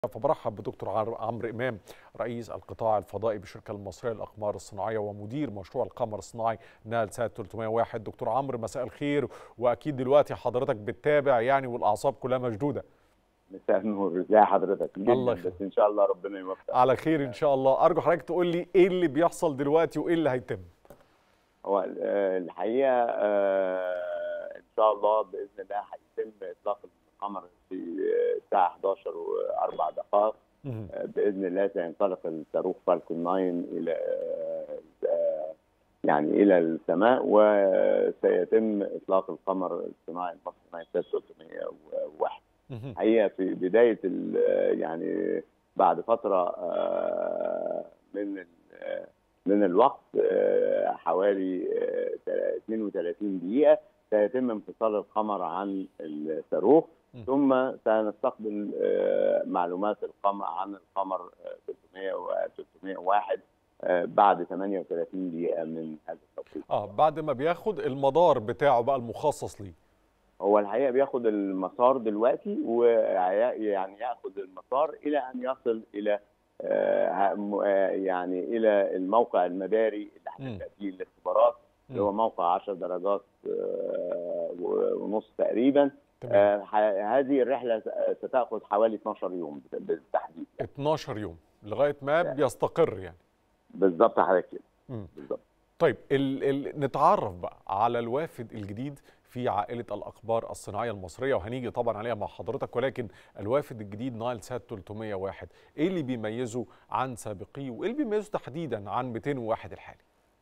فبرحب بدكتور عمرو امام رئيس القطاع الفضائي بالشركه المصريه للاقمار الصناعيه ومدير مشروع القمر الصناعي نال سات 301 دكتور عمرو مساء الخير واكيد دلوقتي حضرتك بتتابع يعني والاعصاب كلها مشدوده مساء النور ازي حضرتك الله بس ان شاء الله ربنا يوفقك على خير ان شاء الله ارجو حضرتك تقول لي ايه اللي بيحصل دلوقتي وايه اللي هيتم هو الحقيقه ان شاء الله باذن الله هيتم اطلاق القمر في الساعه 11 واربع دقائق باذن الله سينطلق الصاروخ فالكون 9 الى يعني الى السماء وسيتم اطلاق القمر الصناعي المصري نايسات 301 هي في بدايه يعني بعد فتره من من الوقت حوالي 32 دقيقه سيتم انفصال القمر عن الصاروخ ثم سنستقبل معلومات القمر عن القمر 300 و 301 بعد 38 دقيقه من هذا التوقيت. اه بعد ما بياخد المدار بتاعه بقى المخصص ليه. هو الحقيقه بياخد المسار دلوقتي ويعني ياخد المسار الى ان يصل الى يعني الى الموقع المداري اللي هتبدا فيه الاختبارات اللي هو موقع 10 درجات ونص تقريبا آه هذه الرحله ستاخذ حوالي 12 يوم بالتحديد 12 يوم لغايه ما يعني. بيستقر يعني بالظبط حضرتك كده بالظبط طيب ال ال نتعرف بقى على الوافد الجديد في عائله الاخبار الصناعيه المصريه وهنيجي طبعا عليها مع حضرتك ولكن الوافد الجديد نايل سات 301 ايه اللي بيميزه عن سابقيه وايه اللي بيميزه تحديدا عن 201 الحالي؟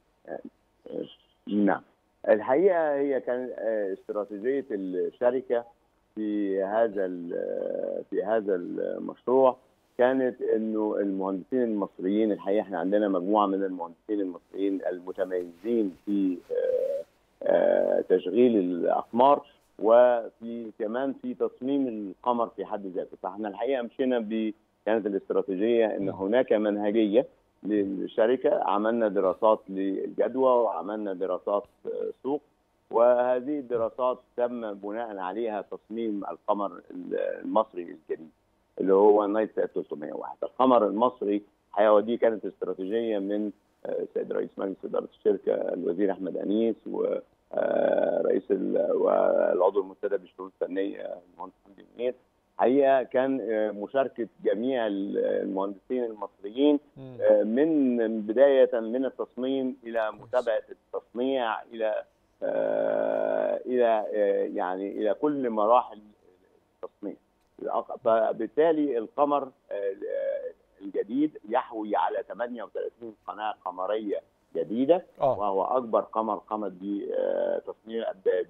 نعم الحقيقه هي كان استراتيجيه الشركه في هذا في هذا المشروع كانت انه المهندسين المصريين الحقيقه احنا عندنا مجموعه من المهندسين المصريين المتميزين في تشغيل الاقمار وفي كمان في تصميم القمر في حد ذاته فاحنا الحقيقه مشينا ب كانت الاستراتيجيه ان هناك منهجيه للشركه عملنا دراسات للجدوى وعملنا دراسات سوق وهذه الدراسات تم بناء عليها تصميم القمر المصري الجديد اللي هو نايت سات 301 القمر المصري الحقيقه ودي كانت استراتيجيه من السيد رئيس مجلس اداره الشركه الوزير احمد انيس ورئيس والعضو المنتدب بالشؤون الفنيه المهندس حمدي منير حقيقه كان مشاركه جميع المهندسين المصريين من بدايه من التصميم الى متابعه التصنيع الى الى يعني الى كل مراحل التصنيع فبالتالي القمر الجديد يحوي على 38 قناه قمريه جديده أوه. وهو اكبر قمر قامت بتصنيع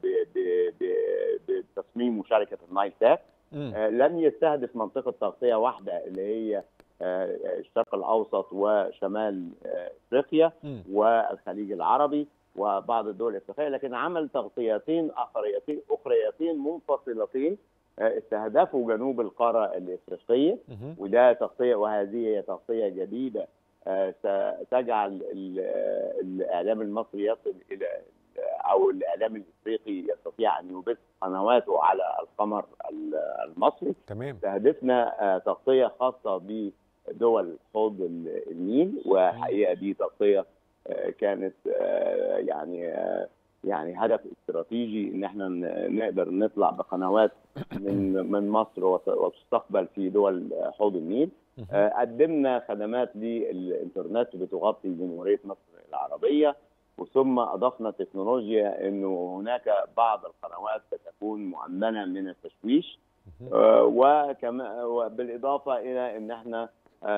بتصميم مشاركه النايل سات لم يستهدف منطقه تغطيه واحده اللي هي الشرق الاوسط وشمال افريقيا والخليج العربي وبعض الدول الافريقيه لكن عمل تغطيتين اخريتين اخريتين منفصلتين استهدفوا جنوب القاره الافريقيه وده تغطيه وهذه هي تغطيه جديده ستجعل الاعلام المصري يصل الى او الاعلام الافريقي يستطيع ان يبث قنواته على القمر المصري تمام استهدفنا تغطيه خاصه بدول حوض النيل وحقيقه دي تغطيه كانت يعني يعني هدف استراتيجي ان احنا نقدر نطلع بقنوات من من مصر وتستقبل في دول حوض النيل قدمنا خدمات للانترنت بتغطي جمهوريه مصر العربيه وثم اضفنا تكنولوجيا انه هناك بعض القنوات ستكون مؤمنه من التشويش وكما بالاضافه الى ان احنا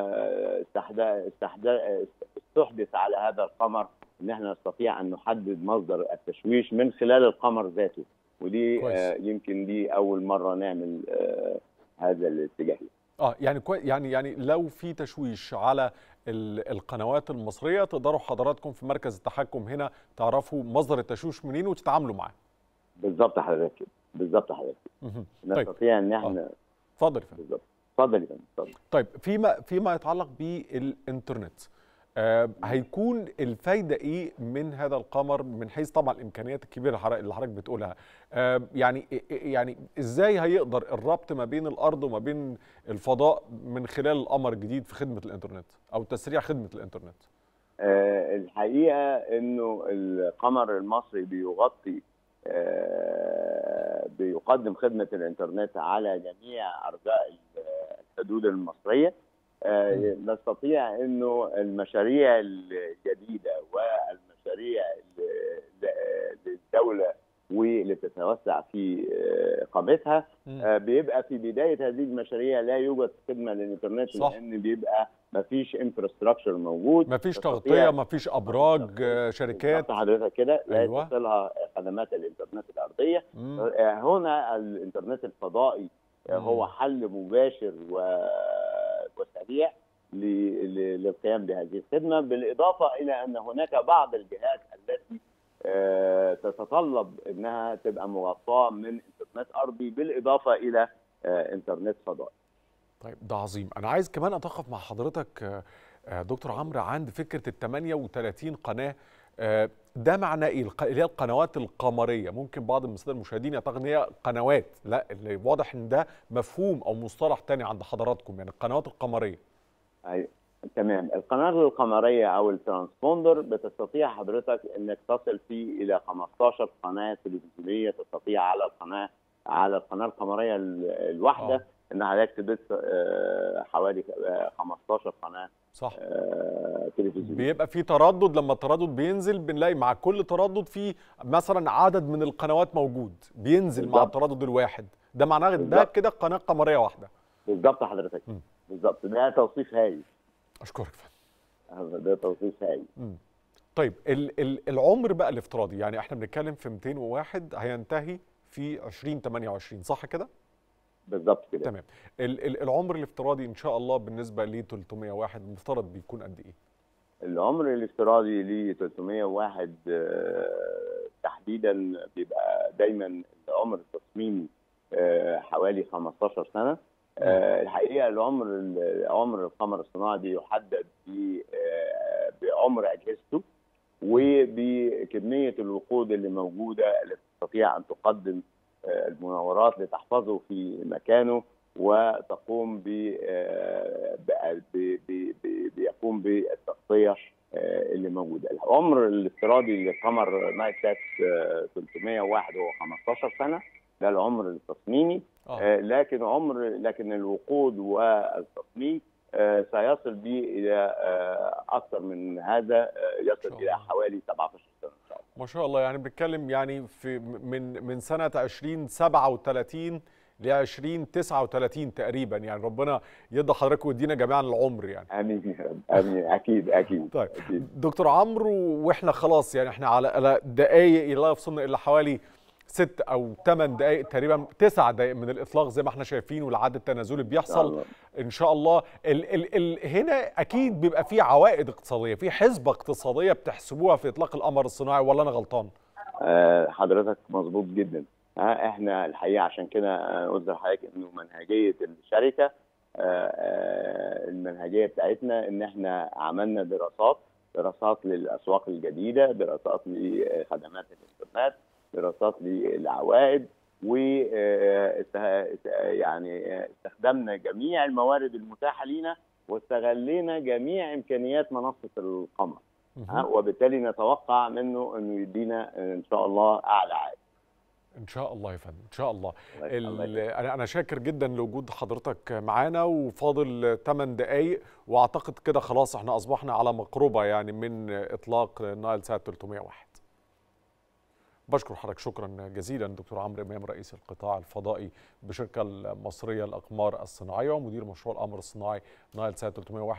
استحدث على هذا القمر ان احنا نستطيع ان نحدد مصدر التشويش من خلال القمر ذاته ودي كويس. يمكن دي اول مره نعمل هذا الاتجاه اه يعني كوي يعني يعني لو في تشويش على القنوات المصريه تقدروا حضراتكم في مركز التحكم هنا تعرفوا مصدر التشويش منين وتتعاملوا معاه بالظبط حضرتك كده بالظبط حضرتك نستطيع طيب. ان احنا اتفضل بالظبط اتفضل يا فندم طيب فيما فيما يتعلق بالانترنت آه هيكون الفايده ايه من هذا القمر من حيث طبعا الامكانيات الكبيره اللي حضرتك بتقولها آه يعني يعني ازاي هيقدر الربط ما بين الارض وما بين الفضاء من خلال القمر الجديد في خدمه الانترنت او تسريع خدمه الانترنت آه الحقيقه انه القمر المصري بيغطي بيقدم خدمه الانترنت على جميع ارجاء الحدود المصريه نستطيع انه المشاريع الجديده والمشاريع للدوله واللي بتتوسع في اقامتها بيبقى في بدايه هذه المشاريع لا يوجد خدمه للانترنت صح. لان بيبقى ما فيش انفراستراكشر موجود ما فيش تغطيه ما فيش ابراج شركات حضرتك كده لا أيوة. تصلها خدمات الانترنت الارضيه مم. هنا الانترنت الفضائي هو حل مباشر و... وسريع للقيام بهذه الخدمه بالاضافه الى ان هناك بعض الجهات التي تتطلب انها تبقى مغطاه من انترنت ارضي بالاضافه الى انترنت فضائي. طيب ده عظيم، انا عايز كمان اتوقف مع حضرتك دكتور عمرو عند فكره ال 38 قناه ده معناه ايه؟ اللي هي القنوات القمريه، ممكن بعض الساده المشاهدين يعتقد ان هي قنوات، لا اللي واضح ان ده مفهوم او مصطلح تاني عند حضراتكم يعني القنوات القمريه. ايوه تمام، القناه القمريه او الترانسبوندر بتستطيع حضرتك انك تصل فيه الى 15 قناه تلفزيونيه تستطيع على القناه على القناه القمريه الواحده أوه. ان حضرتك تبث حوالي 15 قناه صح تلفزيونيه بيبقى في تردد لما التردد بينزل بنلاقي مع كل تردد في مثلا عدد من القنوات موجود بينزل بالزبط. مع التردد الواحد ده معناه ده كده قناه قمريه واحده بالظبط حضرتك بالظبط ده توصيف هايل اشكرك ده توصيف هايل طيب ال ال العمر بقى الافتراضي يعني احنا بنتكلم في 201 هينتهي في 2028 صح كده؟ بالظبط كده تمام ال ال العمر الافتراضي ان شاء الله بالنسبه ل 301 المفترض بيكون قد ايه؟ العمر الافتراضي ل 301 تحديدا بيبقى دايما العمر التصميمي حوالي 15 سنه الحقيقه العمر عمر القمر الصناعي بيحدد بعمر اجهزته وبكميه الوقود اللي موجوده اللي تستطيع ان تقدم المناورات لتحفظه في مكانه وتقوم ب بيقوم بالتغطيه اللي موجوده. العمر الافتراضي للقمر نايت سات 301 هو 15 سنه ده العمر التصميمي آه. لكن عمر لكن الوقود والتصميم آه سيصل به الى آه اكثر من هذا يصل الى حوالي 17 سنه ان شاء الله. ما شاء الله يعني بنتكلم يعني في من من سنه 2037 ل 2039 تقريبا يعني ربنا يرضى حضرتك ويدينا جميعا العمر يعني امين يا رب امين اكيد اكيد طيب أكيد. دكتور عمرو واحنا خلاص يعني احنا على دقائق لا يفصلنا الا حوالي ست او ثمان دقائق تقريبا تسع دقائق من الاطلاق زي ما احنا شايفين والعد التنازلي بيحصل ان شاء الله ال ال ال هنا اكيد بيبقى في عوائد اقتصاديه في حسبه اقتصاديه بتحسبوها في اطلاق القمر الصناعي ولا انا غلطان آه حضرتك مظبوط جدا ها احنا الحقيقه عشان كده قلت لحضرتك انه منهجيه الشركه آه آه المنهجيه بتاعتنا ان احنا عملنا دراسات دراسات للاسواق الجديده دراسات لخدمات الانترنت دراسات للعوائد و يعني استخدمنا جميع الموارد المتاحه لينا واستغلينا جميع امكانيات منصه القمر وبالتالي نتوقع منه انه يدينا ان شاء الله اعلى عائد ان شاء الله يا فندم ان شاء الله انا انا شاكر جدا لوجود حضرتك معانا وفاضل 8 دقائق واعتقد كده خلاص احنا اصبحنا على مقربه يعني من اطلاق نايل سات 301 بشكر حضرتك شكرا جزيلا دكتور عمرو امام رئيس القطاع الفضائي بالشركه المصريه للاقمار الصناعيه ومدير مشروع القمر الصناعي نايل سات 301